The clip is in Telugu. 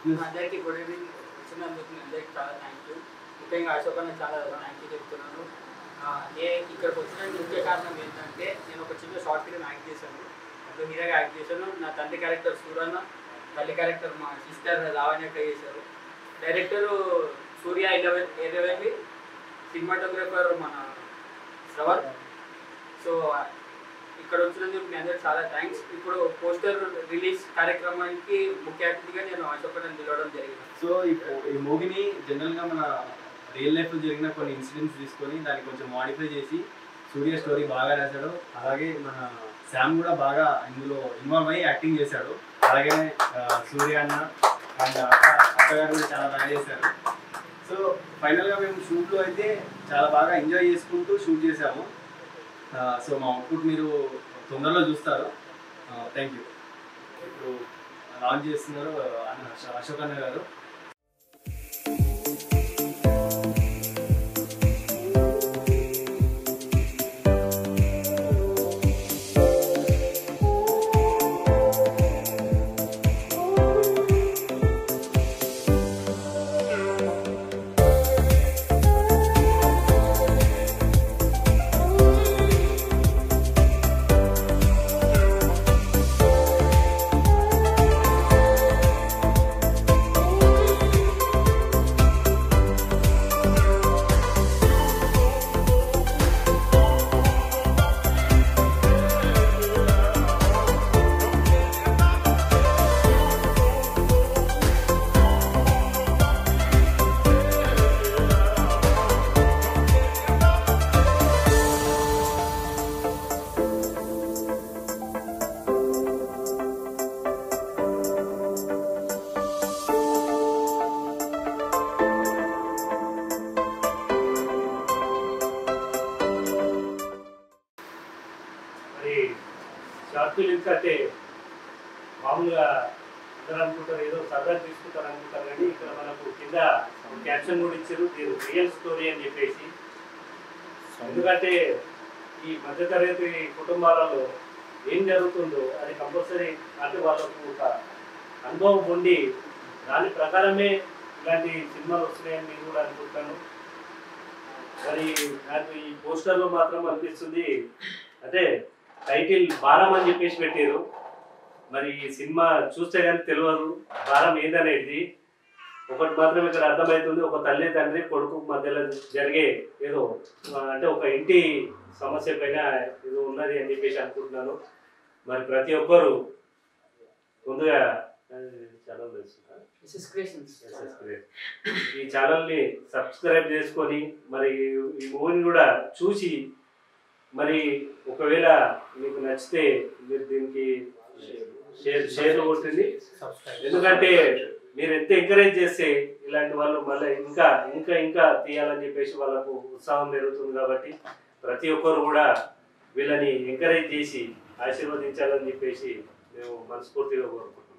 అందరికీ గుడ్ ఈవినింగ్ వచ్చినందుకు మీ అందరికీ చాలా థ్యాంక్ యూ ముఖ్యంగా అశోక్ అన్న చాలా థ్యాంక్ యూ చెప్తున్నాను ఆ, ఏ ఇక్కడికి వచ్చిన ముఖ్య కారణం ఏంటంటే నేను ఒక చిన్న షార్ట్ ఫిల్మ్ యాక్ట్ చేశాను అందులో హీరోగా యాక్ట్ చేశాను నా తండ్రి క్యారెక్టర్ సూరన్న తల్లి క్యారెక్టర్ మా సిస్టర్ లావణ్యక్క చేశారు డైరెక్టర్ సూర్య ఎలవెన్ ఎలవెన్వి సినిమాటోగ్రఫర్ మన శ్రవణ్ సో ఇక్కడ వచ్చినందుకు మీ అందరికి చాలా థ్యాంక్స్ ఇప్పుడు పోస్టర్ రిలీజ్ కార్యక్రమానికి ముఖ్య అతిథిగా నేను అశోకన్ పిలవడం జరిగింది సో ఈ పో- ఈ మూవీని జనరల్గా మన రియల్ లైఫ్లో జరిగిన కొన్ని ఇన్సిడెంట్స్ తీసుకొని దాన్ని కొంచెం మాడిఫై చేసి సూర్య స్టోరీ బాగా రాశాడు అలాగే మన శామ్ కూడా బాగా ఇందులో ఇన్వాల్వ్ అయ్యి యాక్టింగ్ చేశాడు అలాగే ఆ, సూర్య అన్న అండ్ అక్క అక్కగారు కూడా చాలా బాగా చేశారు సో ఫైనల్గా మేము షూట్లో అయితే చాలా బాగా ఎంజాయ్ చేసుకుంటూ షూట్ చేసాము ఆ, సో మా అవుట్పుట్ మీరు తొందరలో చూస్తారు థ్యాంక్ యూ ఇప్పుడు లాంచ్ చేస్తున్నారు అన్న అశ- అశోక్ అన్న గారు మరి షార్ట్ ఫిలిమ్స్ అంటే మామూలుగా అందరూ అనుకుంటారు ఏదో సరదా తీసుకుంటారు అనుకుంటారు కానీ ఇక్కడ మనకు కింద క్యాప్షన్ కూడా ఇచ్చారు దీని రియల్ స్టోరీ అని చెప్పేసి ఎందుకంటే ఈ మధ్యతరగతి కుటుంబాలలో ఏం జరుగుతుందో అది కంపల్సరీ అంటే వాళ్ళకు ఒక అనుభవం ఉండి దాని ప్రకారమే ఇలాంటి సినిమాలు వస్తున్నాయని నేను కూడా అనుకుంటాను మరి నాకు ఈ పోస్టర్లో మాత్రం అనిపిస్తుంది అంటే టైటిల్ భారం అని చెప్పేసి పెట్టారు మరి ఈ సినిమా చూస్తే కానీ తెలియదు భారం ఏందనేది ఒకటి మాత్రం ఇక్కడ అర్థమవుతుంది ఒక తల్లి తండ్రి కొడుకు మధ్యలో జరిగే ఏదో ఆ, అంటే ఒక ఇంటి సమస్య పైన ఏదో ఉన్నది అని చెప్పేసి అనుకుంటున్నాను మరి ప్రతి ఒక్కరు ముందుగా ఆ, చాలా తెలుసు మిసెస్ క్రియేషన్స్ ఈ ఛానల్ ని సబ్స్క్రైబ్ చేసుకొని మరి ఈ మూవీని కూడా చూసి మరి ఒకవేళ మీకు నచ్చితే మీరు దీనికి షేర్ షేర్ కొట్టింది ఎందుకంటే మీరు ఎంత ఎంకరేజ్ చేస్తే ఇలాంటి వాళ్ళు మళ్ళీ ఇంకా ఇంకా ఇంకా తీయాలని చెప్పేసి వాళ్ళకు ఉత్సాహం పెరుగుతుంది కాబట్టి ప్రతి ఒక్కరు కూడా వీళ్ళని ఎంకరేజ్ చేసి ఆశీర్వదించాలని చెప్పేసి మేము మనస్ఫూర్తిగా కోరుకుంటున్నాం